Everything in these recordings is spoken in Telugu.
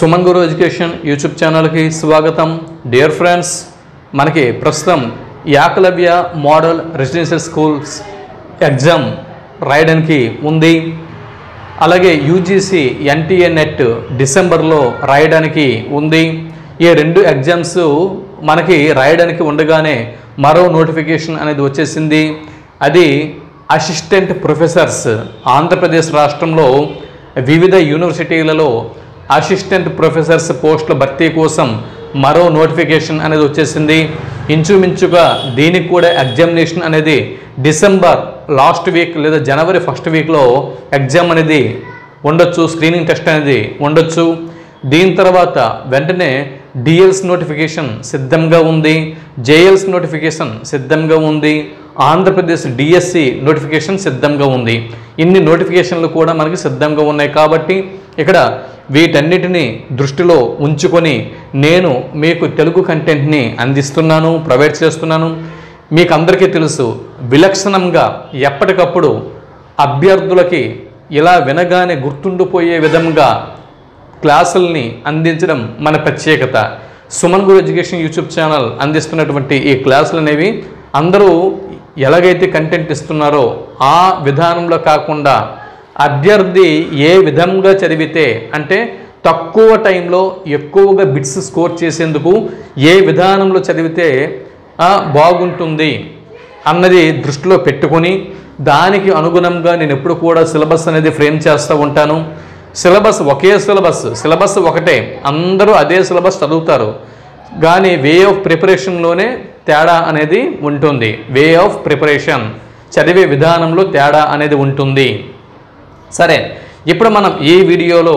సుమన్ గురు ఎడ్యుకేషన్ యూట్యూబ్ ఛానల్కి స్వాగతం డియర్ ఫ్రెండ్స్ మనకి ప్రస్తుతం Eklavya model residential schools exam రాయడానికి ఉంది అలాగే యూజీసీ ఎన్టీఏ నెట్ డిసెంబర్లో రాయడానికి ఉంది ఈ రెండు ఎగ్జామ్స్ మనకి రాయడానికి ఉండగానే మరో నోటిఫికేషన్ అనేది వచ్చేసింది అది అసిస్టెంట్ ప్రొఫెసర్స్ ఆంధ్రప్రదేశ్ రాష్ట్రంలో వివిధ యూనివర్సిటీలలో అసిస్టెంట్ ప్రొఫెసర్స్ పోస్టుల భర్తీ కోసం మరో నోటిఫికేషన్ అనేది వచ్చేసింది ఇంచుమించుగా దీనికి కూడా ఎగ్జామినేషన్ అనేది డిసెంబర్ లాస్ట్ వీక్ లేదా జనవరి ఫస్ట్ వీక్లో ఎగ్జామ్ అనేది ఉండొచ్చు స్క్రీనింగ్ టెస్ట్ అనేది ఉండొచ్చు దీని తర్వాత వెంటనే డిఎల్స్ నోటిఫికేషన్ సిద్ధంగా ఉంది జేఎల్స్ నోటిఫికేషన్ సిద్ధంగా ఉంది ఆంధ్రప్రదేశ్ డిఎస్సి నోటిఫికేషన్ సిద్ధంగా ఉంది ఇన్ని నోటిఫికేషన్లు కూడా మనకి సిద్ధంగా ఉన్నాయి కాబట్టి ఇక్కడ వీటన్నిటిని దృష్టిలో ఉంచుకొని నేను మీకు తెలుగు కంటెంట్ని అందిస్తున్నాను ప్రొవైడ్ చేస్తున్నాను మీకు అందరికీ తెలుసు విలక్షణంగా ఎప్పటికప్పుడు అభ్యర్థులకి ఇలా వినగానే గుర్తుండిపోయే విధంగా క్లాసుల్ని అందించడం మన ప్రత్యేకత Suman Guru education YouTube channel అందిస్తున్నటువంటి ఈ క్లాసులు అనేవి అందరూ ఎలాగైతే కంటెంట్ ఇస్తున్నారో ఆ విధానంలో కాకుండా అభ్యర్థి ఏ విధంగా చదివితే అంటే తక్కువ టైంలో ఎక్కువగా బిట్స్ స్కోర్ చేసేందుకు ఏ విధానంలో చదివితే ఆ, బాగుంటుంది అన్నది దృష్టిలో పెట్టుకొని దానికి అనుగుణంగా నేను ఎప్పుడు కూడా సిలబస్ అనేది ఫ్రేమ్ చేస్తూ ఉంటాను సిలబస్ ఒకే సిలబస్ సిలబస్ ఒకటే అందరూ అదే సిలబస్ చదువుతారు కానీ వే ఆఫ్ ప్రిపరేషన్లోనే తేడా అనేది ఉంటుంది వే ఆఫ్ ప్రిపరేషన్ చదివే విధానంలో తేడా అనేది ఉంటుంది సరే ఇప్పుడు మనం ఈ వీడియోలో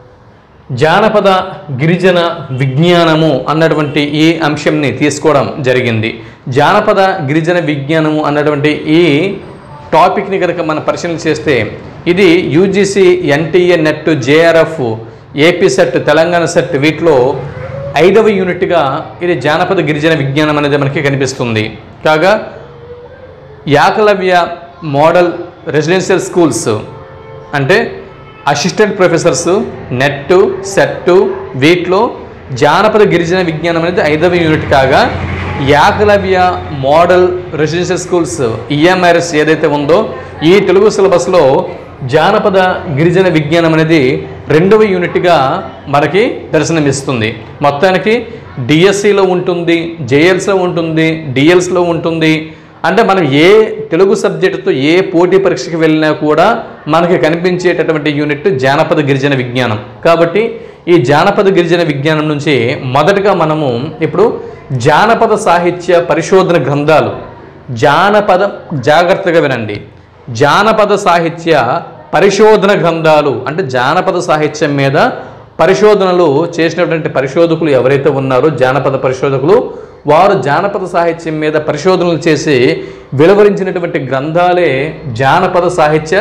జానపద గిరిజన విజ్ఞానము అన్నటువంటి ఈ అంశంని తీసుకోవడం జరిగింది జానపద గిరిజన విజ్ఞానము అన్నటువంటి ఈ టాపిక్ని కనుక మనం పరిశీలన చేస్తే ఇది UGC NTA NET JRF AP SET Telangana SET వీటిలో ఐదవ యూనిట్గా ఇది జానపద గిరిజన విజ్ఞానం అనేది మనకి కనిపిస్తుంది కాగా యాకలవ్య మోడల్ రెసిడెన్షియల్ స్కూల్స్ అంటే అసిస్టెంట్ ప్రొఫెసర్స్ నెట్ సెట్ వీటిలో జానపద గిరిజన విజ్ఞానం అనేది ఐదవ యూనిట్ కాగా Eklavya model residential schools EMRS ఏదైతే ఉందో ఈ తెలుగు సిలబస్లో జానపద గిరిజన విజ్ఞానం అనేది రెండవ యూనిట్గా మనకి దర్శనమిస్తుంది మొత్తానికి డిఎస్సిలో ఉంటుంది జేఎల్స్లో ఉంటుంది డిఎల్స్లో ఉంటుంది అంటే మనం ఏ తెలుగు సబ్జెక్టుతో ఏ పోటీ పరీక్షకి వెళ్ళినా కూడా మనకి కనిపించేటటువంటి యూనిట్ జానపద గిరిజన విజ్ఞానం కాబట్టి ఈ జానపద గిరిజన విజ్ఞానం నుంచి మొదటగా మనము ఇప్పుడు జానపద సాహిత్య పరిశోధన గ్రంథాలు జానపద జాగ్రత్తగా వినండి జానపద సాహిత్య పరిశోధన గ్రంథాలు అంటే జానపద సాహిత్యం మీద పరిశోధనలు చేసినటువంటి పరిశోధకులు ఎవరైతే ఉన్నారో జానపద పరిశోధకులు వారు జానపద సాహిత్యం మీద పరిశోధనలు చేసి వెలువరించినటువంటి గ్రంథాలే జానపద సాహిత్య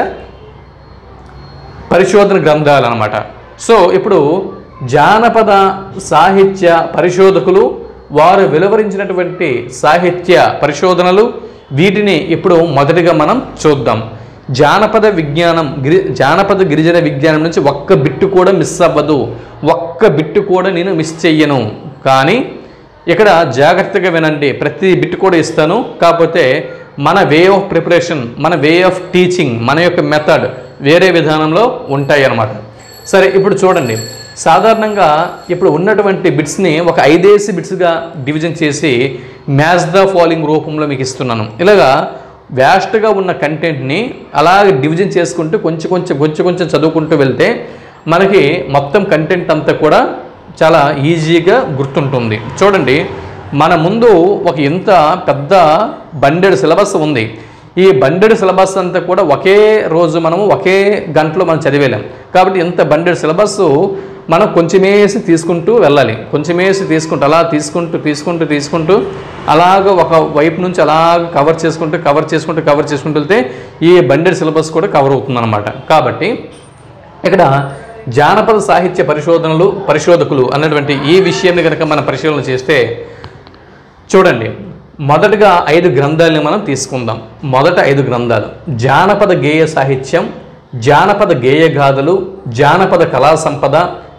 పరిశోధన గ్రంథాలు అనమాట సో ఇప్పుడు జానపద సాహిత్య పరిశోధకులు వారు వెలువరించినటువంటి సాహిత్య పరిశోధనలు వీటిని ఇప్పుడు మొదటిగా మనం చూద్దాం జానపద విజ్ఞానం గిరి జానపద గిరిజన విజ్ఞానం నుంచి ఒక్క బిట్టు కూడా మిస్ అవ్వదు ఒక్క బిట్టు కూడా నేను మిస్ చెయ్యను కానీ ఇక్కడ జాగ్రత్తగా వినండి ప్రతి బిట్ కూడా ఇస్తాను కాకపోతే మన వే ఆఫ్ ప్రిపరేషన్ మన వే ఆఫ్ టీచింగ్ మన యొక్క మెథడ్ వేరే విధానంలో ఉంటాయి అన్నమాట సరే ఇప్పుడు చూడండి సాధారణంగా ఇప్పుడు ఉన్నటువంటి బిట్స్ని ఒక ఐదేసి బిట్స్గా డివిజన్ చేసి మ్యాచ్ ద ఫాలోయింగ్ రూపంలో మీకు ఇస్తున్నాను ఇలాగా వ్యాస్ట్గా ఉన్న కంటెంట్ని అలాగే డివిజన్ చేసుకుంటూ కొంచెం కొంచెం కొంచెం కొంచెం చదువుకుంటూ వెళ్తే మనకి మొత్తం కంటెంట్ అంతా కూడా చాలా ఈజీగా గుర్తుంటుంది చూడండి మన ముందు ఒక ఇంత పెద్ద బండెడ్ సిలబస్ ఉంది ఈ బండెడ్ సిలబస్ అంతా కూడా ఒకే రోజు మనము ఒకే గంటలో మనం చదివేలాం కాబట్టి ఇంత బండెడ్ సిలబస్ మనం కొంచెమేసి తీసుకుంటూ వెళ్ళాలి కొంచెమేసి తీసుకుంటూ అలా తీసుకుంటూ తీసుకుంటూ తీసుకుంటూ అలాగ ఒక వైపు నుంచి అలాగ కవర్ చేసుకుంటూ కవర్ చేసుకుంటూ కవర్ చేసుకుంటూ వెళ్తే ఈ బండెడ్ సిలబస్ కూడా కవర్ అవుతుందన్నమాట కాబట్టి ఇక్కడ జానపద సాహిత్య పరిశోధనలు పరిశోధకులు అన్నటువంటి ఈ విషయాన్ని కనుక మనం పరిశీలన చేస్తే చూడండి మొదటగా ఐదు గ్రంథాలని మనం తీసుకుందాం మొదట ఐదు గ్రంథాలు జానపద గేయ సాహిత్యం జానపద గేయ గాథలు జానపద కళా సంపద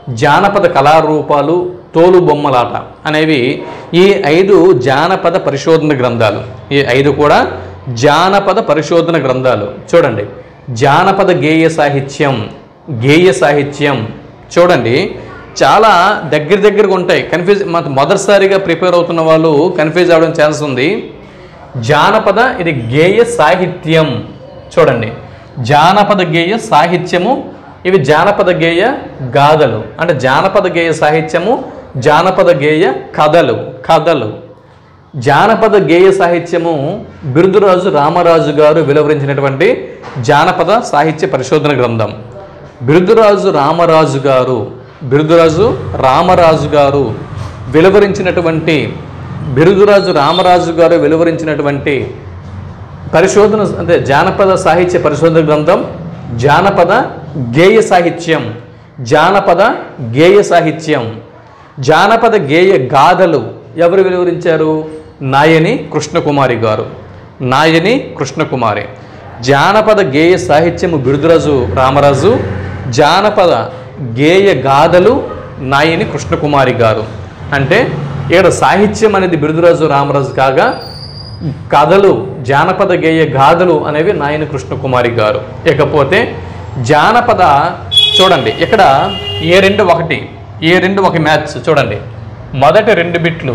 జానపద కళారూపాలు తోలు బొమ్మలాట అనేవి ఈ ఐదు జానపద పరిశోధన గ్రంథాలు ఈ ఐదు కూడా జానపద పరిశోధన గ్రంథాలు చూడండి జానపద గేయ సాహిత్యం గేయ సాహిత్యం చూడండి చాలా దగ్గర దగ్గరగా ఉంటాయి కన్ఫ్యూజ్ మన మొదటిసారిగా ప్రిపేర్ అవుతున్న వాళ్ళు కన్ఫ్యూజ్ అవ్వడం ఛాన్స్ ఉంది జానపద ఇది గేయ సాహిత్యం చూడండి జానపద గేయ సాహిత్యము ఇవి జానపద గేయ గాథలు అంటే జానపద గేయ సాహిత్యము జానపద గేయ కథలు కథలు జానపద గేయ సాహిత్యము బిరుదురాజు రామరాజు గారు వెలువరించినటువంటి జానపద సాహిత్య పరిశోధన గ్రంథం బిరుదురాజు రామరాజు గారు బిరుదురాజు రామరాజు గారు వెలువరించినటువంటి బిరుదురాజు రామరాజు గారు వెలువరించినటువంటి పరిశోధన అంటే జానపద సాహిత్య పరిశోధన గ్రంథం జానపద గేయ సాహిత్యం జానపద గేయ సాహిత్యం జానపద గేయ గాథలు ఎవరు వెలువరించారు నాయని కృష్ణకుమారి గారు నాయని కృష్ణకుమారి జానపద గేయ సాహిత్యము బిరుదురాజు రామరాజు జానపద గేయ గాథలు నాయని కృష్ణకుమారి గారు అంటే ఇక్కడ సాహిత్యం అనేది బిరుదురాజు రామరాజు కాగా కథలు జానపద గేయ గాథలు అనేవి నాయన కృష్ణకుమారి గారు ఇకపోతే జానపద చూడండి ఇక్కడ ఏ రెండు ఒకటి ఏ రెండు ఒక మ్యాచ్ చూడండి మొదటి రెండు బిట్లు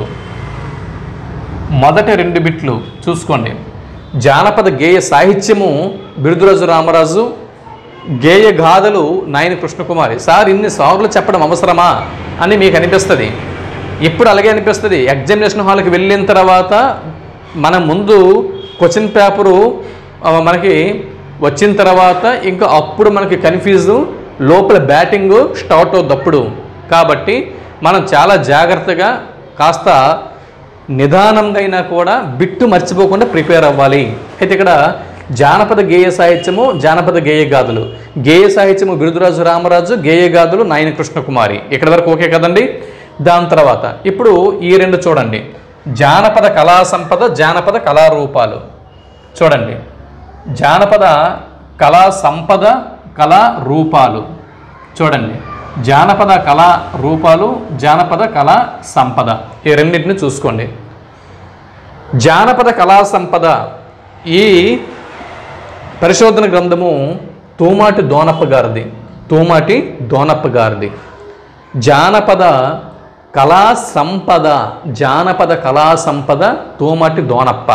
మొదటి రెండు బిట్లు చూసుకోండి జానపద గేయ సాహిత్యము బిరుదురాజు రామరాజు గేయ గాథలు నాయన కృష్ణకుమారి సార్ ఇన్ని సార్లు చెప్పడం అవసరమా అని మీకు అనిపిస్తుంది ఇప్పుడు అలాగే అనిపిస్తుంది ఎగ్జామినేషన్ హాల్కి వెళ్ళిన తర్వాత మన ముందు క్వశ్చన్ పేపరు ఆ, మనకి వచ్చిన తర్వాత ఇంకా అప్పుడు మనకి కన్ఫ్యూజ్ లోపల బ్యాటింగ్ స్టార్ట్ అవుద్ది అప్పుడు కాబట్టి మనం చాలా జాగ్రత్తగా కాస్త నిదానంగా అయినా కూడా బిట్టు మర్చిపోకుండా ప్రిపేర్ అవ్వాలి అయితే ఇక్కడ జానపద గేయ సాహిత్యము జానపద గేయ గాథలు గేయ సాహిత్యము బిరుదురాజు రామరాజు గేయ గాథలు నాయన కృష్ణకుమారి ఇక్కడ వరకు ఓకే కదండి దాని తర్వాత ఇప్పుడు ఈ రెండు చూడండి జానపద కళా సంపద జానపద కళారూపాలు చూడండి జానపద కళా సంపద కళా రూపాలు చూడండి జానపద కళా రూపాలు జానపద కళా సంపద ఈ రెండింటిని చూసుకోండి జానపద కళా సంపద ఈ పరిశోధన గ్రంథము తూమాటి దోనప్ప గారిది తూమాటి దోనప్ప గారిది జానపద కళా సంపద జానపద కళా సంపద తూమాటి దోనప్ప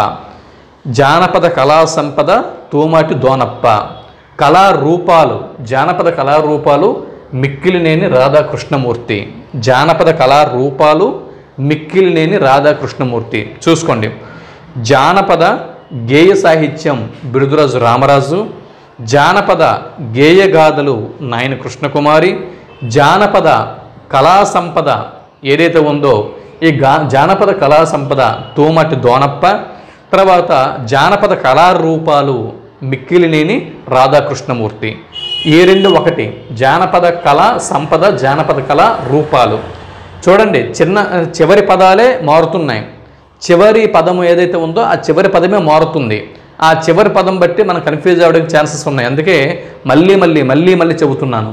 జానపద కళా సంపద తూమాటి దోనప్ప కళారూపాలు జానపద కళారూపాలు మిక్కిలినేని రాధాకృష్ణమూర్తి జానపద కళారూపాలు మిక్కిలినేని రాధాకృష్ణమూర్తి చూసుకోండి జానపద గేయ సాహిత్యం బిరుదురాజు రామరాజు జానపద గేయగాథలు నాయన కృష్ణకుమారి జానపద కళా సంపద ఏదైతే ఉందో ఈ గా జానపద కళా సంపద తోమటి దోనప్ప తర్వాత జానపద కళారూపాలు మిక్కిలినేని రాధాకృష్ణమూర్తి ఈ రెండు ఒకటి జానపద కళ సంపద జానపద కళ రూపాలు చూడండి చిన్న చివరి పదాలే మారుతున్నాయి చివరి పదము ఏదైతే ఉందో ఆ చివరి పదమే మారుతుంది ఆ చివరి పదం బట్టి మనం కన్ఫ్యూజ్ అవ్వడానికి ఛాన్సెస్ ఉన్నాయి అందుకే మళ్ళీ మళ్ళీ మళ్ళీ మళ్ళీ చెబుతున్నాను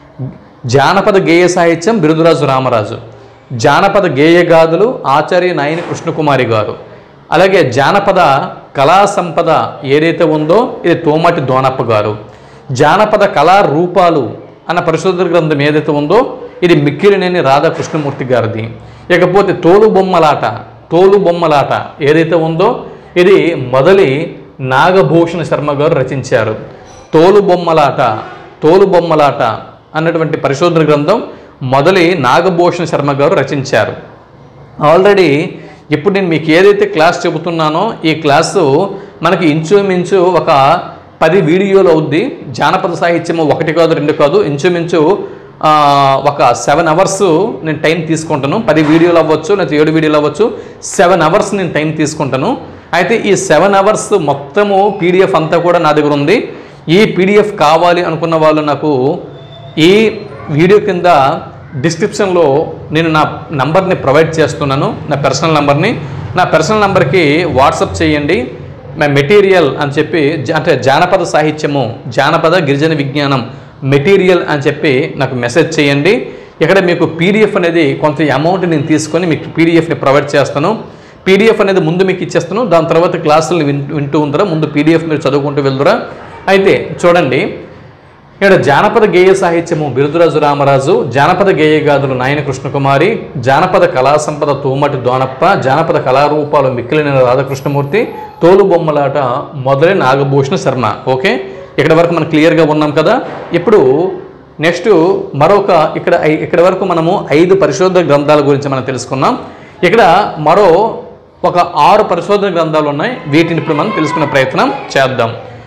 జానపద గేయ సాహిత్యం బిరుదురాజు రామరాజు జానపద గేయ గాథలు ఆచార్య నాయని కృష్ణకుమారి గారు అలాగే జానపద కళా సంపద ఏదైతే ఉందో ఇది తోమటి దోనప్ప గారు జానపద కళా రూపాలు అన్న పరిశోధన గ్రంథం ఏదైతే ఉందో ఇది మిక్కిలినేని రాధాకృష్ణమూర్తి గారిది ఇకపోతే తోలు బొమ్మలాట తోలు బొమ్మలాట ఏదైతే ఉందో ఇది మొదలి నాగభూషణ శర్మ గారు రచించారు తోలు బొమ్మలాట తోలు బొమ్మలాట అన్నటువంటి పరిశోధన గ్రంథం మొదలి నాగభూషణ శర్మ గారు రచించారు ఆల్రెడీ ఇప్పుడు నేను మీకు ఏదైతే క్లాస్ చెబుతున్నానో ఈ క్లాసు మనకి ఇంచుమించు ఒక పది వీడియోలు అవుద్ది జానపద సాహిత్యం ఒకటి కాదు రెండు కాదు ఇంచుమించు ఆ, ఒక సెవెన్ అవర్స్ నేను టైం తీసుకుంటాను పది వీడియోలు అవ్వచ్చు లేదా ఏడు వీడియోలు అవ్వచ్చు సెవెన్ అవర్స్ నేను టైం తీసుకుంటాను అయితే ఈ సెవెన్ అవర్స్ మొత్తము పీడిఎఫ్ అంతా కూడా నా దగ్గర ఉంది ఈ పీడిఎఫ్ కావాలి అనుకున్న వాళ్ళు నాకు ఈ వీడియో కింద డిస్క్రిప్షన్లో నేను నా నంబర్ని ప్రొవైడ్ చేస్తున్నాను నా పర్సనల్ నంబర్ని నా పర్సనల్ నంబర్కి వాట్సప్ చేయండి మా మెటీరియల్ అని చెప్పి జ- అంటే జానపద సాహిత్యము జానపద గిరిజన విజ్ఞానం మెటీరియల్ అని చెప్పి నాకు మెసేజ్ చేయండి ఇక్కడ మీకు పీడిఎఫ్ అనేది కొంత అమౌంట్ నేను తీసుకొని మీకు పీడిఎఫ్ని ప్రొవైడ్ చేస్తాను పీడిఎఫ్ అనేది ముందు మీకు ఇచ్చేస్తాను దాని తర్వాత క్లాసులు విన్ వింటూ ఉంటారా ముందు పీడిఎఫ్ మీరు చదువుకుంటూ వెళ్దురా అయితే చూడండి ఇక్కడ జానపద గేయ సాహిత్యము బిరుదురాజు రామరాజు జానపద గేయగాథలు నాయన కృష్ణకుమారి జానపద కళా సంపద తోమటి దోనప్ప జానపద కళారూపాలు మిక్కిలిన రాధాకృష్ణమూర్తి తోలు బొమ్మలాట మొదలై నాగభూషణ శర్మ ఓకే ఇక్కడ వరకు మనం క్లియర్గా ఉన్నాం కదా ఇప్పుడు నెక్స్ట్ మరొక ఇక్కడ ఐ- ఇక్కడ వరకు మనము ఐదు పరిశోధన గ్రంథాల గురించి మనం తెలుసుకున్నాం ఇక్కడ మరో ఒక ఆరు పరిశోధన గ్రంథాలు ఉన్నాయి వీటిని ఇప్పుడు మనం తెలుసుకునే ప్రయత్నం చేద్దాం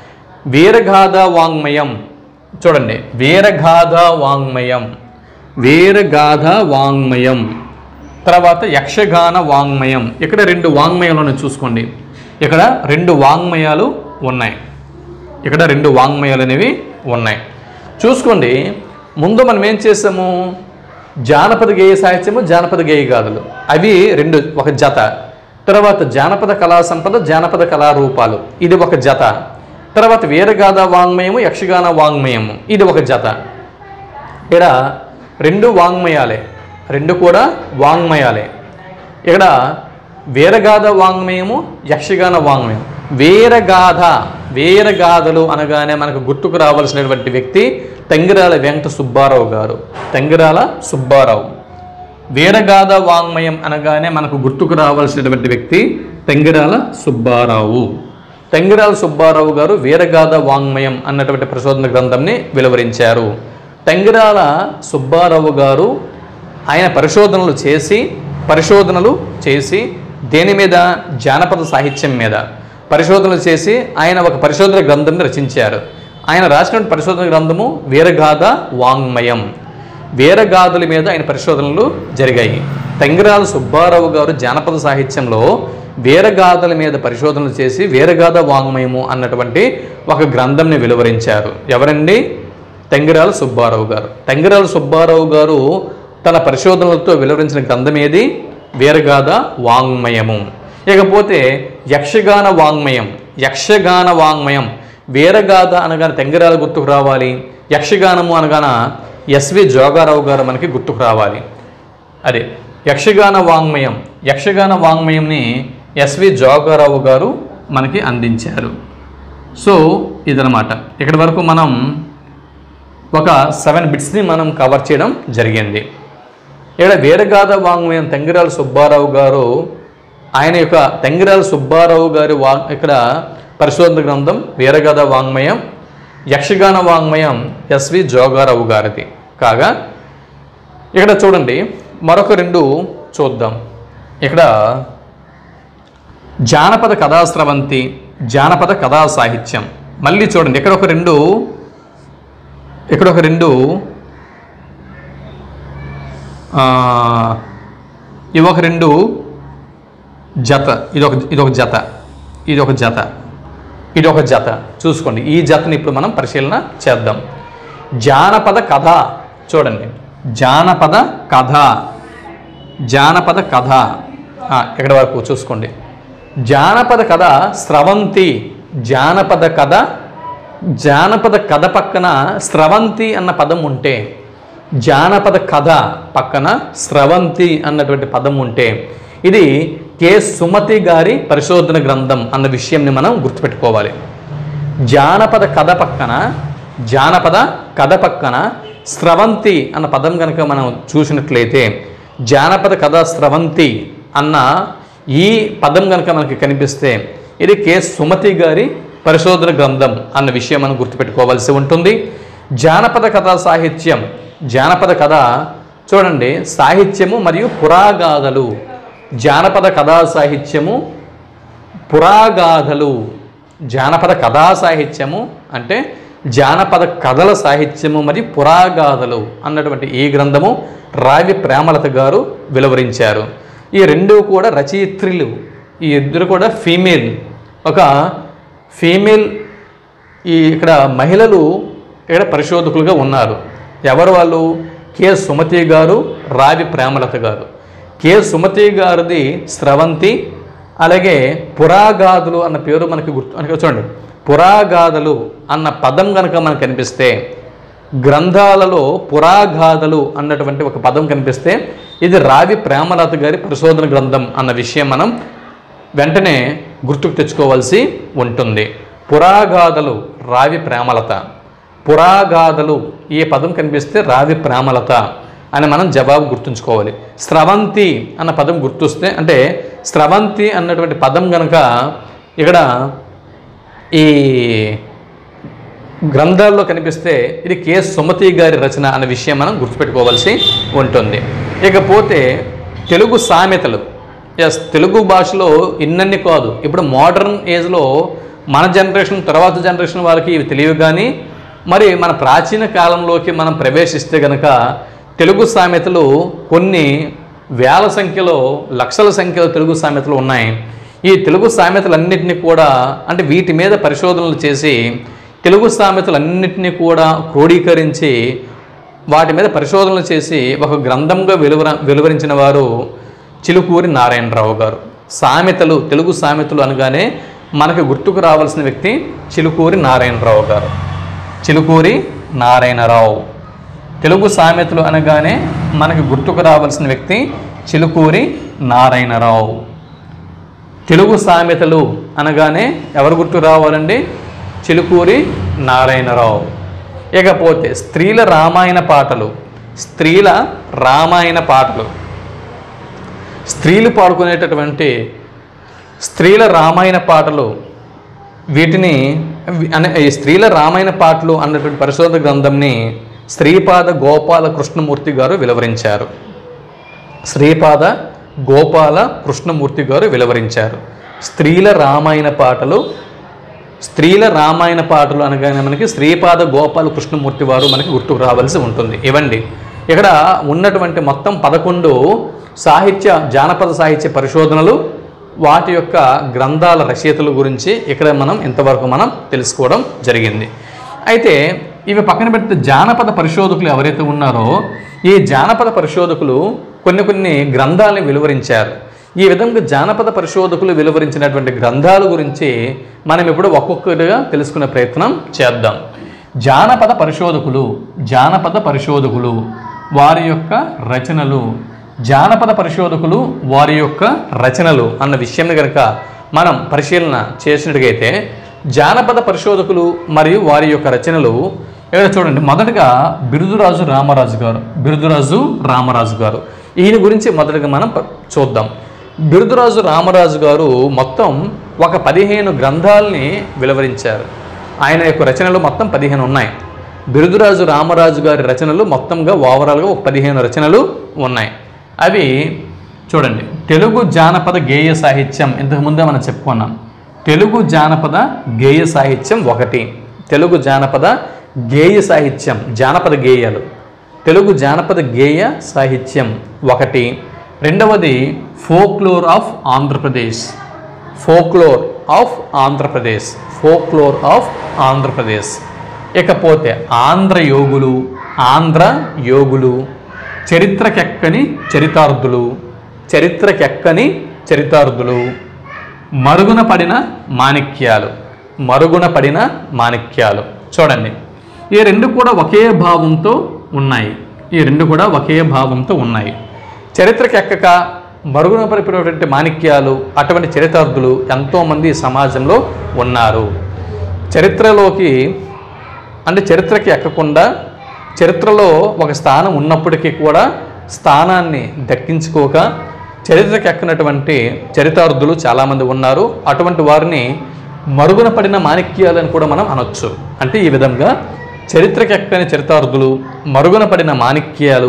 వీరగాథ వాంగ్మయం చూడండి వీరగాథ వాంగ్మయం వీరగాథ వాంగ్మయం తర్వాత యక్షగాన వాంగ్మయం ఇక్కడ రెండు వాంగ్మయాలను చూసుకోండి ఇక్కడ రెండు వాంగ్మయాలు ఉన్నాయి ఇక్కడ రెండు వాంగ్మయాలు అనేవి ఉన్నాయి చూసుకోండి ముందు మనం ఏం చేసాము జానపద గేయ సాహిత్యము జానపద గేయ గాథలు అవి రెండు ఒక జత తర్వాత జానపద కళా సంపద జానపద కళారూపాలు ఇది ఒక జత తర్వాత వీరగాథ వాంగ్మయము యక్షగాన వాంగ్మయము ఇది ఒక జత ఇక్కడ రెండు వాంగ్మయాలే రెండు కూడా వాంగ్మయాలే ఇక్కడ వీరగాథ వాంగ్మయము యక్షగాన వాంగ్మయం వీరగాథ వీరగాథలు అనగానే మనకు గుర్తుకు రావాల్సినటువంటి వ్యక్తి తెంగిరాల వెంకట సుబ్బారావు గారు తెంగిరాల సుబ్బారావు వీరగాథ వాంగ్మయం అనగానే మనకు గుర్తుకు రావాల్సినటువంటి వ్యక్తి తెంగిరాల సుబ్బారావు తెంగిరాల సుబ్బారావు గారు వీరగాథ వాంగ్మయం అన్నటువంటి ప్రశోధన గ్రంథంని వెలువరించారు తెంగిరాల సుబ్బారావు గారు ఆయన పరిశోధనలు చేసి పరిశోధనలు చేసి దేని మీద జానపద సాహిత్యం మీద పరిశోధనలు చేసి ఆయన ఒక పరిశోధన గ్రంథంని రచించారు ఆయన రాసినటువంటి పరిశోధన గ్రంథము వీరగాథ వాంగ్మయం వీరగాథల మీద ఆయన పరిశోధనలు జరిగాయి తెంగిరాల సుబ్బారావు గారు జానపద సాహిత్యంలో వీరగాథల మీద పరిశోధనలు చేసి వీరగాథ వాంగ్మయము అన్నటువంటి ఒక గ్రంథంని వెలువరించారు ఎవరండి తెంగిరాల సుబ్బారావు గారు తెంగిరాల సుబ్బారావు గారు తన పరిశోధనలతో వెలువరించిన గ్రంథం ఏది వీరగాథ వాంగ్మయము ఇకపోతే యక్షగాన వాంగ్మయం యక్షగాన వాంగ్మయం వీరగాథ అనగానే తెంగిరాల గుర్తుకు రావాలి యక్షగానము అనగాన ఎస్వి జోగారావు గారు మనకి గుర్తుకు రావాలి అదే యక్షగాన వాంగ్మయం యక్షగాన వాంగ్మయంని ఎస్వి జోగారావు గారు మనకి అందించారు సో ఇదనమాట ఇక్కడి వరకు మనం ఒక సెవెన్ బిట్స్ని మనం కవర్ చేయడం జరిగింది ఇక్కడ వీరగాథ వాంగ్మయం తెంగిరాల సుబ్బారావు గారు ఆయన యొక్క తెంగిరాల సుబ్బారావు గారి వా ఇక్కడ పరిశోధన గ్రంథం వీరగాథ వాంగ్మయం యక్షగాన వాంగ్మయం ఎస్వి జోగారావు గారిది కాగా ఇక్కడ చూడండి మరొక రెండు చూద్దాం ఇక్కడ జానపద కథాస్రవంతి జానపద కథా సాహిత్యం మళ్ళీ చూడండి ఇక్కడ ఒక రెండు ఇక్కడ ఒక రెండు ఆ, ఇవి ఒక రెండు జత ఇదొక ఇదొక జత ఇదొక జత ఇదొక జత చూసుకోండి ఈ జతని ఇప్పుడు మనం పరిశీలన చేద్దాం జానపద కథ చూడండి జానపద కథ జానపద కథ ఆ, ఇక్కడ వరకు చూసుకోండి జానపద కథ స్రవంతి జానపద కథ జానపద కథ పక్కన స్రవంతి అన్న పదం ఉంటే జానపద కథ పక్కన స్రవంతి అన్నటువంటి పదం ఉంటే ఇది కె సుమతి గారి పరిశోధన గ్రంథం అన్న విషయంని మనం గుర్తుపెట్టుకోవాలి జానపద కథ పక్కన జానపద కథ పక్కన స్రవంతి అన్న పదం కనుక మనం చూసినట్లయితే జానపద కథ స్రవంతి అన్న ఈ పదం కనుక మనకి కనిపిస్తే ఇది కె సుమతి గారి పరిశోధన గ్రంథం అన్న విషయం మనం గుర్తుపెట్టుకోవాల్సి ఉంటుంది జానపద కథా సాహిత్యం జానపద కథ చూడండి సాహిత్యము మరియు పురాగాథలు జానపద కథా సాహిత్యము పురాగాథలు జానపద కథా సాహిత్యము అంటే జానపద కథల సాహిత్యము మరియు పురాగాథలు అన్నటువంటి ఈ గ్రంథము రావి ప్రేమలత గారు వెలువరించారు ఈ రెండు కూడా రచయిత్రులు ఈ ఇద్దరు కూడా ఫీమేల్ ఒక ఫీమేల్ ఈ ఇక్కడ మహిళలు ఇక్కడ పరిశోధకులుగా ఉన్నారు ఎవరు వాళ్ళు కె సుమతి గారు రావి ప్రేమలత గారు కె సుమతి గారిది స్రవంతి అలాగే పురాగాథులు అన్న పేరు మనకి గుర్తు మనకి చూడండి పురాగాథలు అన్న పదం కనుక మనకు కనిపిస్తే గ్రంథాలలో పురాగాథలు అన్నటువంటి ఒక పదం కనిపిస్తే ఇది రావి ప్రేమలత గారి పరిశోధన గ్రంథం అన్న విషయం మనం వెంటనే గుర్తుకు తెచ్చుకోవాల్సి ఉంటుంది పురాగాథలు రావి ప్రేమలత పురాగాథలు ఈ పదం కనిపిస్తే రావి ప్రేమలత అని మనం జవాబు గుర్తుంచుకోవాలి స్రవంతి అన్న పదం గుర్తొస్తే అంటే స్రవంతి అన్నటువంటి పదం కనుక ఇక్కడ ఈ గ్రంథాల్లో కనిపిస్తే ఇది కె సుమతి గారి రచన అనే విషయం మనం గుర్తుపెట్టుకోవాల్సి ఉంటుంది ఇకపోతే తెలుగు సామెతలు ఎస్ తెలుగు భాషలో ఇన్నన్ని కాదు ఇప్పుడు మోడర్న్ ఏజ్లో మన జనరేషన్ తర్వాత జనరేషన్ వారికి ఇవి తెలియవు కానీ మరి మన ప్రాచీన కాలంలోకి మనం ప్రవేశిస్తే కనుక తెలుగు సామెతలు కొన్ని వేల సంఖ్యలో లక్షల సంఖ్యలో తెలుగు సామెతలు ఉన్నాయి ఈ తెలుగు సామెతలన్నింటినీ కూడా అంటే వీటి మీద పరిశోధనలు చేసి తెలుగు సామెతలన్నింటినీ కూడా క్రోడీకరించి వాటి మీద పరిశోధనలు చేసి ఒక గ్రంథంగా వెలువర వెలువరించిన వారు చిలుకూరి నారాయణరావు గారు సామెతలు తెలుగు సామెతలు అనగానే మనకు గుర్తుకు రావాల్సిన వ్యక్తి చిలుకూరి నారాయణరావు గారు చిలుకూరి నారాయణరావు తెలుగు సామెతలు అనగానే మనకు గుర్తుకు రావాల్సిన వ్యక్తి చిలుకూరి నారాయణరావు తెలుగు సామెతలు అనగానే ఎవరు గుర్తు రావాలండి చిలుకూరి నారాయణరావు ఇకపోతే స్త్రీల రామాయణ పాటలు స్త్రీల రామాయణ పాటలు స్త్రీలు పాడుకునేటటువంటి స్త్రీల రామాయణ పాటలు వీటిని వి- అనే ఈ స్త్రీల రామాయణ పాటలు అన్నటువంటి పరిశోధన గ్రంథంని శ్రీపాద గోపాల కృష్ణమూర్తి గారు వెలువరించారు శ్రీపాద గోపాల కృష్ణమూర్తి గారు వెలువరించారు స్త్రీల రామాయణ పాటలు స్త్రీల రామాయణ పాటలు అనగానే మనకి శ్రీపాద గోపాల కృష్ణమూర్తి వారు మనకి గుర్తుకు రావాల్సి ఉంటుంది ఇవ్వండి ఇక్కడ ఉన్నటువంటి మొత్తం పదకొండు సాహిత్య జానపద సాహిత్య పరిశోధనలు వాటి యొక్క గ్రంథాల రచయితల గురించి ఇక్కడ మనం ఇంతవరకు మనం తెలుసుకోవడం జరిగింది అయితే ఇవి పక్కన పెడితే జానపద పరిశోధకులు ఎవరైతే ఉన్నారో ఈ జానపద పరిశోధకులు కొన్ని కొన్ని గ్రంథాలను వెలువరించారు ఈ విధంగా జానపద పరిశోధకులు వెలువరించినటువంటి గ్రంథాల గురించి మనం ఇప్పుడు ఒక్కొక్కటిగా తెలుసుకునే ప్రయత్నం చేద్దాం జానపద పరిశోధకులు జానపద పరిశోధకులు వారి యొక్క రచనలు జానపద పరిశోధకులు వారి యొక్క రచనలు అన్న విషయం కనుక మనం పరిశీలన చేసినట్టుగైతే జానపద పరిశోధకులు మరియు వారి యొక్క రచనలు ఇక్కడ చూడండి మొదటగా బిరుదురాజు రామరాజు గారు బిరుదురాజు రామరాజు గారు ఈయన గురించి మొదటగా మనం ప- చూద్దాం బిరుదురాజు రామరాజు గారు మొత్తం ఒక పదిహేను గ్రంథాలని వెలువరించారు ఆయన యొక్క రచనలు మొత్తం పదిహేను ఉన్నాయి బిరుదురాజు రామరాజు గారి రచనలు మొత్తంగా ఓవరాల్గా ఒక పదిహేను రచనలు ఉన్నాయి అవి చూడండి తెలుగు జానపద గేయ సాహిత్యం ఇంతకు ముందే మనం చెప్పుకున్నాం తెలుగు జానపద గేయ సాహిత్యం ఒకటి తెలుగు జానపద గేయ సాహిత్యం జానపద గేయాలు తెలుగు జానపద గేయ సాహిత్యం ఒకటి రెండవది folklore of Andhra Pradesh folklore of Andhra Pradesh folklore of Andhra Pradesh ఇకపోతే ఆంధ్ర యోగులు ఆంధ్ర యోగులు చరిత్రకెక్కని చరితార్థులు చరిత్రకెక్కని చరితార్థులు మరుగున పడిన మాణిక్యాలు మరుగున పడిన మాణిక్యాలు చూడండి ఈ రెండు కూడా ఒకే భావంతో ఉన్నాయి ఈ రెండు కూడా ఒకే భావంతో ఉన్నాయి చరిత్రకెక్కక మరుగున పడిపోయినటువంటి మాణిక్యాలు అటువంటి చరితార్థులు ఎంతోమంది ఈ సమాజంలో ఉన్నారు చరిత్రలోకి అంటే చరిత్రకి ఎక్కకుండా చరిత్రలో ఒక స్థానం ఉన్నప్పటికీ కూడా స్థానాన్ని దక్కించుకోక చరిత్రకి ఎక్కనటువంటి చరితార్థులు చాలామంది ఉన్నారు అటువంటి వారిని మరుగున పడిన మాణిక్యాలని కూడా మనం అనొచ్చు అంటే ఈ విధంగా చరిత్రకి ఎక్కని చరితార్థులు మరుగున పడిన మాణిక్యాలు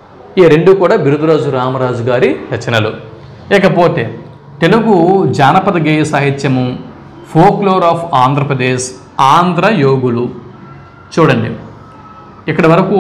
ఈ రెండు కూడా బిరుదురాజు రామరాజు గారి రచనలు ఇకపోతే తెలుగు జానపద గేయ సాహిత్యము ఫోక్లోర్ ఆఫ్ ఆంధ్రప్రదేశ్ ఆంధ్ర యోగులు చూడండి ఇక్కడ వరకు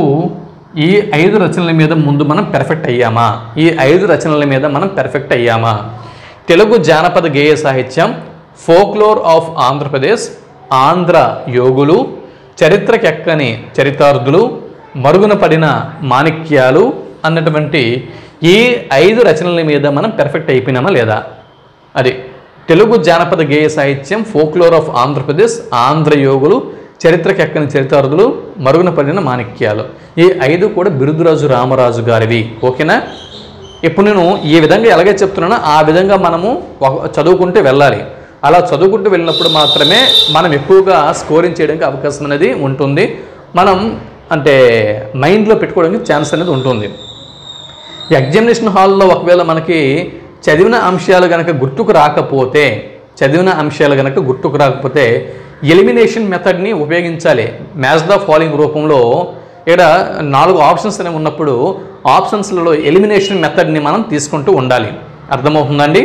ఈ ఐదు రచనల మీద ముందు మనం పెర్ఫెక్ట్ అయ్యామా ఈ ఐదు రచనల మీద మనం పెర్ఫెక్ట్ అయ్యామా తెలుగు జానపద గేయ సాహిత్యం ఫోక్లోర్ ఆఫ్ ఆంధ్రప్రదేశ్ ఆంధ్ర యోగులు చరిత్రకెక్కని చరితార్థులు మరుగున పడిన మాణిక్యాలు అన్నటువంటి ఈ ఐదు రచనల మీద మనం పెర్ఫెక్ట్ అయిపోయినామా లేదా అది తెలుగు జానపద గేయ సాహిత్యం ఫోక్లోర్ ఆఫ్ ఆంధ్రప్రదేశ్ ఆంధ్ర యోగులు చరిత్రకి ఎక్కని చరితార్థులు మరుగున పడిన మాణిక్యాలు ఈ ఐదు కూడా బిరుదురాజు రామరాజు గారివి ఓకేనా ఇప్పుడు నేను ఈ విధంగా ఎలాగే చెప్తున్నానో ఆ విధంగా మనము ఒక- చదువుకుంటూ వెళ్ళాలి అలా చదువుకుంటూ వెళ్ళినప్పుడు మాత్రమే మనం ఎక్కువగా స్కోరింగ్ చేయడానికి అవకాశం అనేది ఉంటుంది మనం అంటే మైండ్లో పెట్టుకోవడానికి ఛాన్స్ అనేది ఉంటుంది ఎగ్జామినేషన్ హాల్లో ఒకవేళ మనకి చదివిన అంశాలు కనుక గుర్తుకు రాకపోతే చదివిన అంశాలు కనుక గుర్తుకు రాకపోతే ఎలిమినేషన్ మెథడ్ని ఉపయోగించాలి మ్యాచ్ ద ఫాలోయింగ్ రూపంలో ఇక్కడ నాలుగు ఆప్షన్స్ అనేవి ఉన్నప్పుడు ఆప్షన్స్లలో ఎలిమినేషన్ మెథడ్ని మనం తీసుకుంటూ ఉండాలి అర్థమవుతుందండి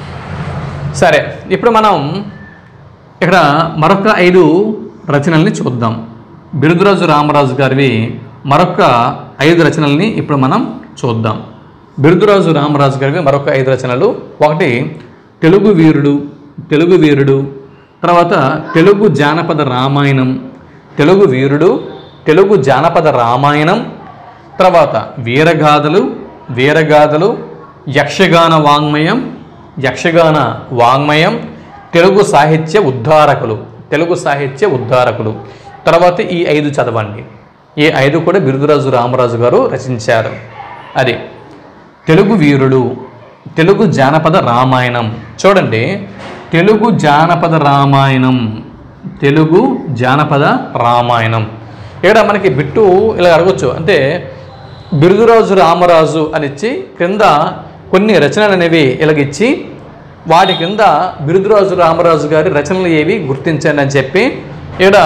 సరే ఇప్పుడు మనం ఇక్కడ మరొక ఐదు రచనల్ని చూద్దాం బిరుదురాజు రామరాజు గారివి మరొక ఐదు రచనల్ని ఇప్పుడు మనం చూద్దాం బిరుదురాజు రామరాజు గారివి మరొక ఐదు రచనలు ఒకటి తెలుగు వీరుడు తెలుగు వీరుడు తర్వాత తెలుగు జానపద రామాయణం తెలుగు వీరుడు తెలుగు జానపద రామాయణం తర్వాత వీరగాథలు వీరగాథలు యక్షగాన వాంగ్మయం యక్షగాన వాంగ్మయం తెలుగు సాహిత్య ఉద్ధారకులు తెలుగు సాహిత్య ఉద్ధారకులు తర్వాత ఈ ఐదు చదవండి ఈ ఐదు కూడా బిరుదురాజు రామరాజు గారు రచించారు అది తెలుగు వీరుడు తెలుగు జానపద రామాయణం చూడండి తెలుగు జానపద రామాయణం తెలుగు జానపద రామాయణం ఇక్కడ మనకి బిట్టు ఇలా అడగొచ్చు అంటే బిరుదురాజు రామరాజు అని ఇచ్చి క్రింద కొన్ని రచనలు అనేవి ఇలాగిచ్చి వాటి కింద బిరుదురాజు రామరాజు గారి రచనలు ఏవి గుర్తించండి అని చెప్పి ఇక్కడ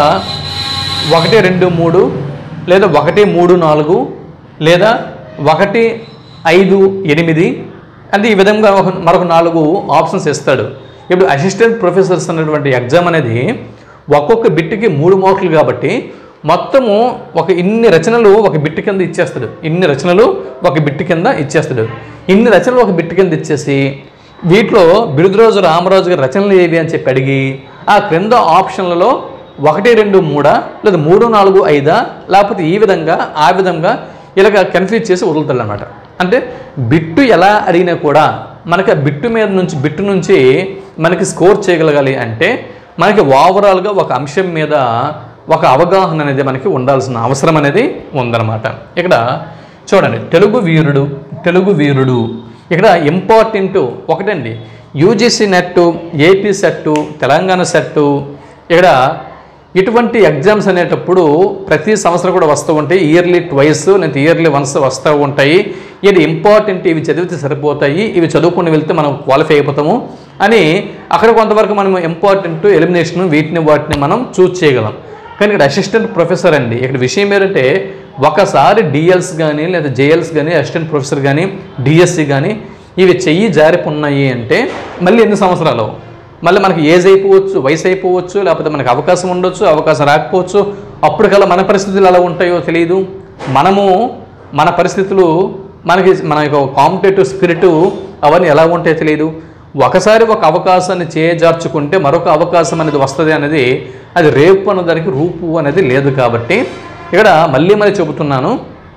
ఒకటి రెండు మూడు లేదా ఒకటి మూడు నాలుగు లేదా ఒకటి ఐదు ఎనిమిది అంటే ఈ విధంగా ఒక మరొక నాలుగు ఆప్షన్స్ ఇస్తాడు ఇప్పుడు అసిస్టెంట్ ప్రొఫెసర్స్ అనేటువంటి ఎగ్జామ్ అనేది ఒక్కొక్క బిట్కి మూడు మార్కులు కాబట్టి మొత్తము ఒక ఇన్ని రచనలు ఒక బిట్ కింద ఇచ్చేస్తాడు ఇన్ని రచనలు ఒక బిట్ కింద ఇచ్చేస్తాడు ఇన్ని రచనలు ఒక బిట్ కింద ఇచ్చేసి వీటిలో బిరుదురాజు రామరాజు గారి రచనలు ఏవి అని చెప్పి అడిగి ఆ క్రింద ఆప్షన్లలో ఒకటి రెండు మూడా లేదా మూడు నాలుగు ఐదా లేకపోతే ఈ విధంగా ఆ విధంగా ఇలాగ కన్ఫ్యూజ్ చేసి వదులుతాడు అనమాట అంటే బిట్టు ఎలా అడిగినా కూడా మనకి ఆ బిట్టు మీద నుంచి బిట్టు నుంచి మనకి స్కోర్ చేయగలగాలి అంటే మనకి ఓవరాల్గా ఒక అంశం మీద ఒక అవగాహన అనేది మనకి ఉండాల్సిన అవసరం అనేది ఉందన్నమాట ఇక్కడ చూడండి తెలుగు వీరుడు తెలుగు వీరుడు ఇక్కడ ఇంపార్టెంట్ ఒకటండి UGC NET AP SET Telangana SET ఇక్కడ ఇటువంటి ఎగ్జామ్స్ అనేటప్పుడు ప్రతి సంవత్సరం కూడా వస్తూ ఉంటాయి ఇయర్లీ ట్వైస్ లేదా ఇయర్లీ వన్స్ వస్తూ ఉంటాయి ఇది ఇంపార్టెంట్ ఇవి చదివితే సరిపోతాయి ఇవి చదువుకుని వెళ్తే మనం క్వాలిఫై అయిపోతాము అని అక్కడ కొంతవరకు మనం ఇంపార్టెంట్ ఎలిమినేషన్ వీటిని వాటిని మనం చూస్ చేయగలం కానీ ఇక్కడ అసిస్టెంట్ ప్రొఫెసర్ అండి ఇక్కడ విషయం ఏంటంటే ఒకసారి డిఎల్స్ కానీ లేదా జేఎల్స్ కానీ అసిస్టెంట్ ప్రొఫెసర్ కానీ డిఎస్సి కానీ ఇవి చెయ్యి జారిపున్నాయి అంటే మళ్ళీ ఎన్ని సంవత్సరాలు మళ్ళీ మనకి ఏజ్ అయిపోవచ్చు వయసు అయిపోవచ్చు లేకపోతే మనకి అవకాశం ఉండొచ్చు అవకాశం రాకపోవచ్చు అప్పటికల్లా మన పరిస్థితులు ఎలా ఉంటాయో తెలియదు మనము మన పరిస్థితులు మనకి మన యొక్క కాంపిటేటివ్ స్పిరిట్ అవన్నీ ఎలా ఉంటాయో తెలియదు ఒకసారి ఒక అవకాశాన్ని చేజార్చుకుంటే మరొక అవకాశం అనేది వస్తుంది అనేది అది రేపు అన్న దానికి రూపు అనేది లేదు కాబట్టి ఇక్కడ మళ్ళీ మళ్ళీ చెబుతున్నాను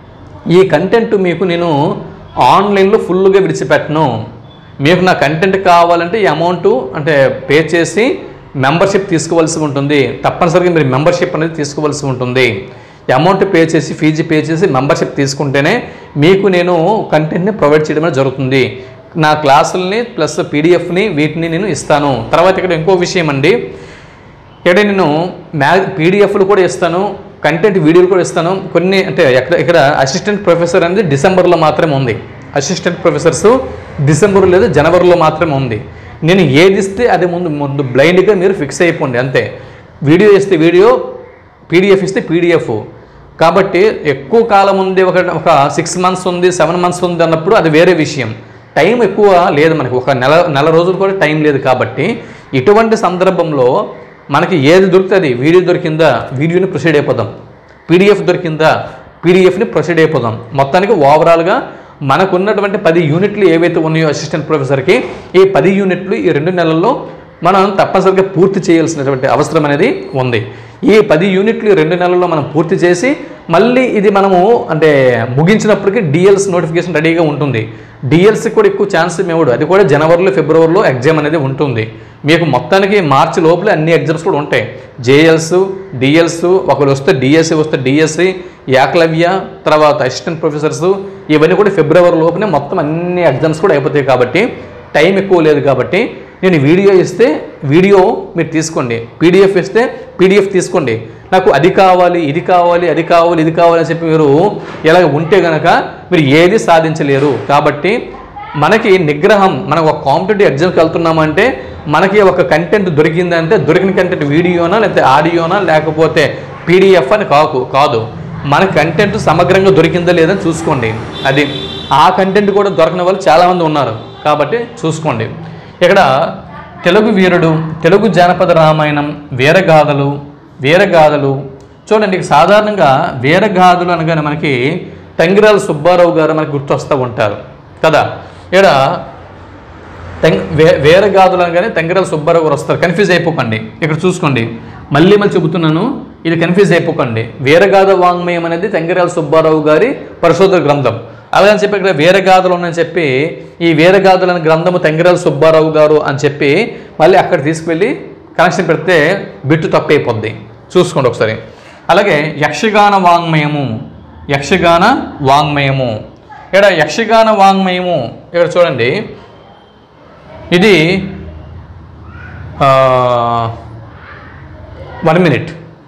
ఈ కంటెంట్ మీకు నేను ఆన్లైన్లో ఫుల్గా విడిచిపెట్టను మీకు నా కంటెంట్ కావాలంటే ఈ అమౌంట్ అంటే పే చేసి మెంబర్షిప్ తీసుకోవాల్సి ఉంటుంది తప్పనిసరిగా మీరు మెంబర్షిప్ అనేది తీసుకోవాల్సి ఉంటుంది అమౌంట్ పే చేసి ఫీజు పే చేసి మెంబర్షిప్ తీసుకుంటేనే మీకు నేను కంటెంట్ని ప్రొవైడ్ చేయడం అనేది జరుగుతుంది నా క్లాసుల్ని ప్లస్ పీడిఎఫ్ని వీటిని నేను ఇస్తాను తర్వాత ఇక్కడ ఇంకో విషయం అండి ఇక్కడ నేను మ్యా పీడిఎఫ్లు కూడా ఇస్తాను కంటెంట్ వీడియోలు కూడా ఇస్తాను కొన్ని అంటే ఎక్కడ ఇక్కడ అసిస్టెంట్ ప్రొఫెసర్ అనేది డిసెంబర్లో మాత్రమే ఉంది అసిస్టెంట్ ప్రొఫెసర్స్ డిసెంబర్ లేదా జనవరిలో మాత్రమే ఉంది నేను ఏది ఇస్తే అది ముందు ముందు బ్లైండ్గా మీరు ఫిక్స్ అయిపోండి అంతే వీడియో ఇస్తే వీడియో పీడిఎఫ్ ఇస్తే పీడిఎఫ్ కాబట్టి ఎక్కువ కాలం ఉంది ఒక ఒక సిక్స్ మంత్స్ ఉంది సెవెన్ మంత్స్ ఉంది అన్నప్పుడు అది వేరే విషయం టైం ఎక్కువ లేదు మనకి ఒక నెల నెల రోజులు కూడా టైం లేదు కాబట్టి ఇటువంటి సందర్భంలో మనకి ఏది దొరుకుతుంది వీడియో దొరికిందా వీడియోని ప్రొసీడ్ అయిపోదాం పీడిఎఫ్ దొరికిందా పీడిఎఫ్ని ప్రొసీడ్ అయిపోదాం మొత్తానికి ఓవరాల్గా మనకు ఉన్నటువంటి పది యూనిట్లు ఏవైతే ఉన్నాయో అసిస్టెంట్ ప్రొఫెసర్కి ఈ పది యూనిట్లు ఈ రెండు నెలల్లో మనం తప్పనిసరిగా పూర్తి చేయాల్సినటువంటి అవసరం అనేది ఉంది ఈ పది యూనిట్లు ఈ రెండు నెలల్లో మనం పూర్తి చేసి మళ్ళీ ఇది మనము అంటే ముగించినప్పటికీ డిఎల్స్ నోటిఫికేషన్ రెడీగా ఉంటుంది డిఎల్సి కూడా ఎక్కువ ఛాన్స్ ఇవ్వడు అది కూడా జనవరిలో ఫిబ్రవరిలో ఎగ్జామ్ అనేది ఉంటుంది మీకు మొత్తానికి మార్చి లోపలే అన్ని ఎగ్జామ్స్ కూడా ఉంటాయి జేఎల్స్ డిఎల్స్ ఒకరు వస్తే డిఎస్సి వస్తే డిఎస్సి యాక్లవ్య తర్వాత అసిస్టెంట్ ప్రొఫెసర్స్ ఇవన్నీ కూడా ఫిబ్రవరి లోపునే మొత్తం అన్ని ఎగ్జామ్స్ కూడా అయిపోతాయి కాబట్టి టైం ఎక్కువ లేదు కాబట్టి నేను వీడియో ఇస్తే వీడియో మీరు తీసుకోండి పీడిఎఫ్ ఇస్తే పీడిఎఫ్ తీసుకోండి నాకు అది కావాలి ఇది కావాలి అది కావాలి ఇది కావాలి అని చెప్పి మీరు ఇలా ఉంటే గనక మీరు ఏది సాధించలేరు కాబట్టి మనకి నిగ్రహం మనం ఒక కాంపిటేటివ్ ఎగ్జామ్కి వెళ్తున్నామంటే మనకి ఒక కంటెంట్ దొరికిందంటే దొరికిన కంటెంట్ వీడియోనా లేకపోతే ఆడియోనా లేకపోతే పీడిఎఫ్ అని కాకు కాదు మన కంటెంట్ సమగ్రంగా దొరికిందా లేదని చూసుకోండి అది ఆ కంటెంట్ కూడా దొరకని వాళ్ళు చాలామంది ఉన్నారు కాబట్టి చూసుకోండి ఇక్కడ తెలుగు వీరుడు తెలుగు జానపద రామాయణం వీరగాథలు వీరగాథలు చూడండి ఇక సాధారణంగా వీరగాథలు అనగానే మనకి తంగిరాల సుబ్బారావు గారు మనకి గుర్తొస్తూ ఉంటారు కదా ఇక్కడ తెంగ వే వీరగాథలు అనగానే తంగిరాల సుబ్బారావు గారు వస్తారు కన్ఫ్యూజ్ అయిపోకండి ఇక్కడ చూసుకోండి మళ్ళీ మళ్ళీ చెబుతున్నాను ఇది కన్ఫ్యూజ్ అయిపోకండి వీరగాథ వాంగ్మయం అనేది తంగిరాల సుబ్బారావు గారి పరిశోధన గ్రంథం అలాగని చెప్పి ఇక్కడ వీరగాథలు ఉన్నాయని చెప్పి ఈ వీరగాథలు అనే గ్రంథము తంగిరాల సుబ్బారావు గారు అని చెప్పి మళ్ళీ అక్కడ తీసుకువెళ్ళి కనెక్షన్ పెడితే బిట్టు తప్పైపోద్ది చూసుకోండి ఒకసారి అలాగే యక్షగాన వాంగ్మయము యక్షగాన వాంగ్మయము ఇక్కడ యక్షగాన వాంగ్మయము ఇక్కడ చూడండి ఇది వన్ మినిట్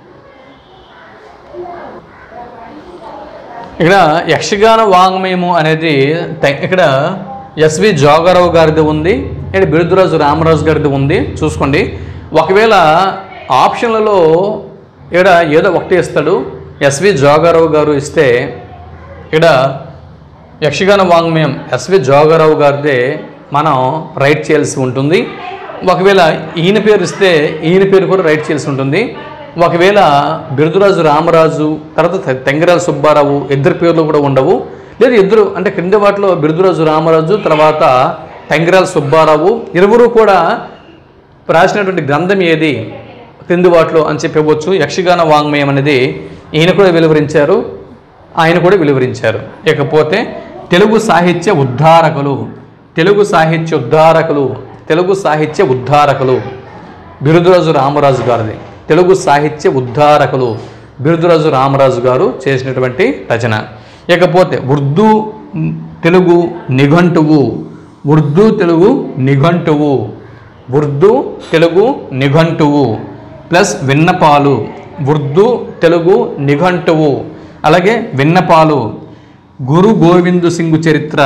ఇక్కడ యక్షగాన వాంగ్మయము అనేది తె- ఇక్కడ ఎస్వి జోగారావు గారిది ఉంది ఇక్కడ బిరుదురాజు రామరాజు గారిది ఉంది చూసుకోండి ఒకవేళ ఆప్షన్లలో ఇక్కడ ఏదో ఒకటి ఇస్తాడు ఎస్వి జోగారావు గారు ఇస్తే ఇక్కడ యక్షగాన వాంగ్మయం ఎస్వి జోగారావు గారిదే మనం రైట్ చేయాల్సి ఉంటుంది ఒకవేళ ఈయన పేరు ఇస్తే ఈయన పేరు కూడా రైట్ చేయాల్సి ఉంటుంది ఒకవేళ బిరుదురాజు రామరాజు తర్వాత తె- తెంగరాల సుబ్బారావు ఇద్దరు పేర్లు కూడా ఉండవు లేదు ఇద్దరు అంటే క్రింద వాటిలో బిరుదురాజు రామరాజు తర్వాత తెంగరాల సుబ్బారావు ఇరువురు కూడా రాసినటువంటి గ్రంథం ఏది క్రింది వాటిలో అని చెప్పవచ్చు యక్షగాన వాంగ్మయం అనేది ఈయన కూడా వెలువరించారు ఆయన కూడా వెలువరించారు ఇకపోతే తెలుగు సాహిత్య ఉద్ధారకులు తెలుగు సాహిత్య ఉద్ధారకులు తెలుగు సాహిత్య ఉద్ధారకులు బిరుదురాజు రామరాజు గారిది తెలుగు సాహిత్య ఉద్ధారకులు బిరుదురాజు రామరాజు గారు చేసినటువంటి రచన ఇకపోతే ఉర్దూ మ్, తెలుగు నిఘంటువు ఉర్దూ తెలుగు నిఘంటువు ఉర్దూ తెలుగు నిఘంటువు ప్లస్ విన్నపాలు ఉర్దూ తెలుగు నిఘంటువు అలాగే విన్నపాలు గురు గోవిందు సింగు చరిత్ర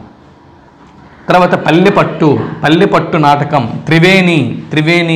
తర్వాత పల్లెపట్టు పల్లెపట్టు నాటకం త్రివేణి త్రివేణి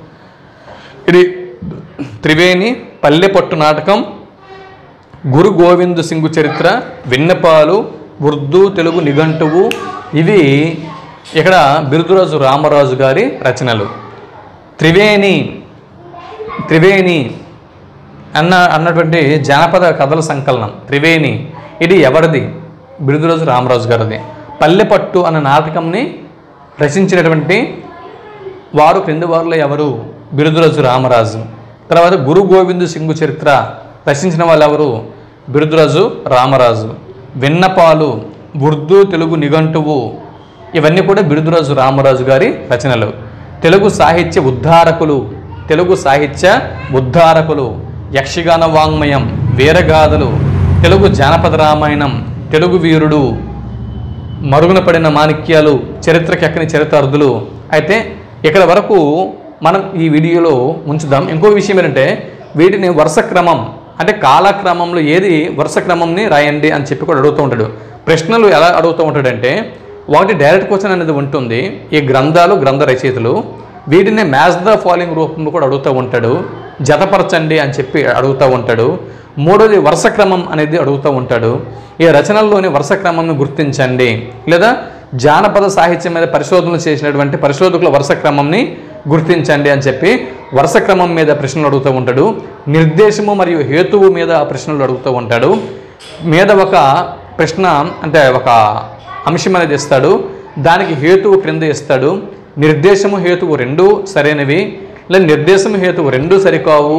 ఇది త్రివేణి పల్లెపట్టు నాటకం గురు గోవింద్ సింగు చరిత్ర విన్నపాలు ఉర్దూ తెలుగు నిఘంటువు ఇవి ఇక్కడ బిరుదురాజు రామరాజు గారి రచనలు త్రివేణి త్రివేణి అన్న అన్నటువంటి జానపద కథల సంకలనం త్రివేణి ఇది ఎవరిది బిరుదురాజు రామరాజు గారిది పల్లెపట్టు అన్న నాటకంని రచించినటువంటి వారు క్రింది వారిలో ఎవరు బిరుదురాజు రామరాజు తర్వాత గురు గోవిందు సింగు చరిత్ర రచించిన వాళ్ళు ఎవరు బిరుదురాజు రామరాజు విన్నపాలు ఉర్దూ తెలుగు నిఘంటువు ఇవన్నీ కూడా బిరుదురాజు రామరాజు గారి రచనలు తెలుగు సాహిత్య ఉద్ధారకులు తెలుగు సాహిత్య ఉద్ధారకులు యక్షగాన వాంగ్మయం వీరగాథలు తెలుగు జానపద రామాయణం తెలుగు వీరుడు మరుగున పడిన మాణిక్యాలు చరిత్రకెక్కని చరితార్థులు అయితే ఇక్కడ వరకు మనం ఈ వీడియోలో ఉంచుదాం ఇంకో విషయం ఏంటంటే వీటిని వరుస క్రమం అంటే కాలక్రమంలో ఏది వరుస క్రమంని రాయండి అని చెప్పి కూడా అడుగుతూ ఉంటాడు ప్రశ్నలు ఎలా అడుగుతూ ఉంటాడంటే ఒకటి డైరెక్ట్ క్వశ్చన్ అనేది ఉంటుంది ఈ గ్రంథాలు గ్రంథ రచయితలు వీటిని మ్యాచ్ ద ఫాలోయింగ్ రూపంలో కూడా అడుగుతూ ఉంటాడు జతపరచండి అని చెప్పి అడుగుతూ ఉంటాడు మూడోది వరుస క్రమం అనేది అడుగుతూ ఉంటాడు ఈ రచనల్లోని వరుస క్రమంను గుర్తించండి లేదా జానపద సాహిత్యం మీద పరిశోధనలు చేసినటువంటి పరిశోధకుల వరుస క్రమంని గుర్తించండి అని చెప్పి వరుస క్రమం మీద ప్రశ్నలు అడుగుతూ ఉంటాడు నిర్దేశము మరియు హేతువు మీద ప్రశ్నలు అడుగుతూ ఉంటాడు మీద ఒక ప్రశ్న అంటే ఒక అంశం అనేది ఇస్తాడు దానికి హేతువు క్రింద ఇస్తాడు నిర్దేశము హేతువు రెండు సరైనవి లేదా నిర్దేశము హేతువు రెండు సరికావు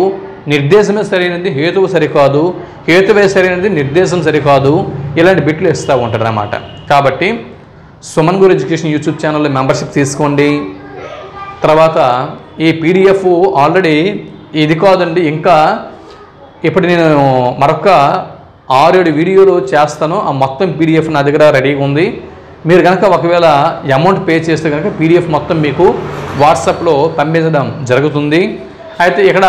నిర్దేశమే సరైనది హేతువు సరికాదు హేతువే సరైనది నిర్దేశం సరికాదు ఇలాంటి బిట్లు ఇస్తూ ఉంటాడు అన్నమాట కాబట్టి సుమన్ గురు ఎడ్యుకేషన్ యూట్యూబ్ ఛానల్లో మెంబర్షిప్ తీసుకోండి తర్వాత ఈ పీడిఎఫ్ ఆల్రెడీ ఇది కాదండి ఇంకా ఇప్పుడు నేను మరొక ఆరేడు వీడియోలు చేస్తాను ఆ మొత్తం పీడిఎఫ్ నా దగ్గర రెడీగా ఉంది మీరు కనుక ఒకవేళ అమౌంట్ పే చేస్తే కనుక పీడిఎఫ్ మొత్తం మీకు వాట్సాప్లో పంపించడం జరుగుతుంది అయితే ఇక్కడ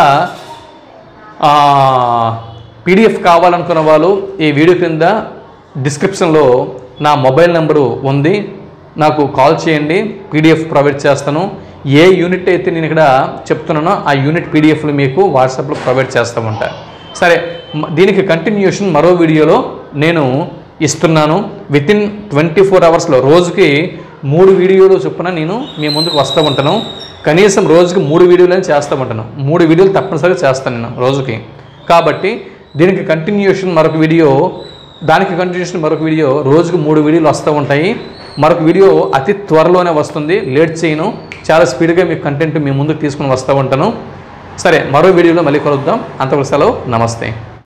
పీడిఎఫ్ కావాలనుకున్న వాళ్ళు ఈ వీడియో కింద డిస్క్రిప్షన్లో నా మొబైల్ నెంబరు ఉంది నాకు కాల్ చేయండి పీడిఎఫ్ ప్రొవైడ్ చేస్తాను ఏ యూనిట్ అయితే నేను ఇక్కడ చెప్తున్నానో ఆ యూనిట్ పీడిఎఫ్లు మీకు వాట్సాప్లో ప్రొవైడ్ చేస్తూ ఉంటా సరే మ- దీనికి కంటిన్యూషన్ మరో వీడియోలో నేను ఇస్తున్నాను విత్ ఇన్ ట్వంటీ ఫోర్ అవర్స్లో రోజుకి మూడు వీడియోలు చొప్పున నేను మీ ముందుకు వస్తూ ఉంటాను కనీసం రోజుకి మూడు వీడియోలు చేస్తూ ఉంటాను మూడు వీడియోలు తప్పనిసరిగా చేస్తాను నేను రోజుకి కాబట్టి దీనికి కంటిన్యూషన్ మరొక వీడియో దానికి కంటిన్యూషన్ మరొక వీడియో రోజుకి మూడు వీడియోలు వస్తూ ఉంటాయి మరొక వీడియో అతి త్వరలోనే వస్తుంది లేట్ చేయను చాలా స్పీడ్గా మీ కంటెంట్ మీ ముందుకు తీసుకుని వస్తూ ఉంటాను సరే మరో వీడియోలో మళ్ళీ కలుద్దాం అంతవరకు సెలవు నమస్తే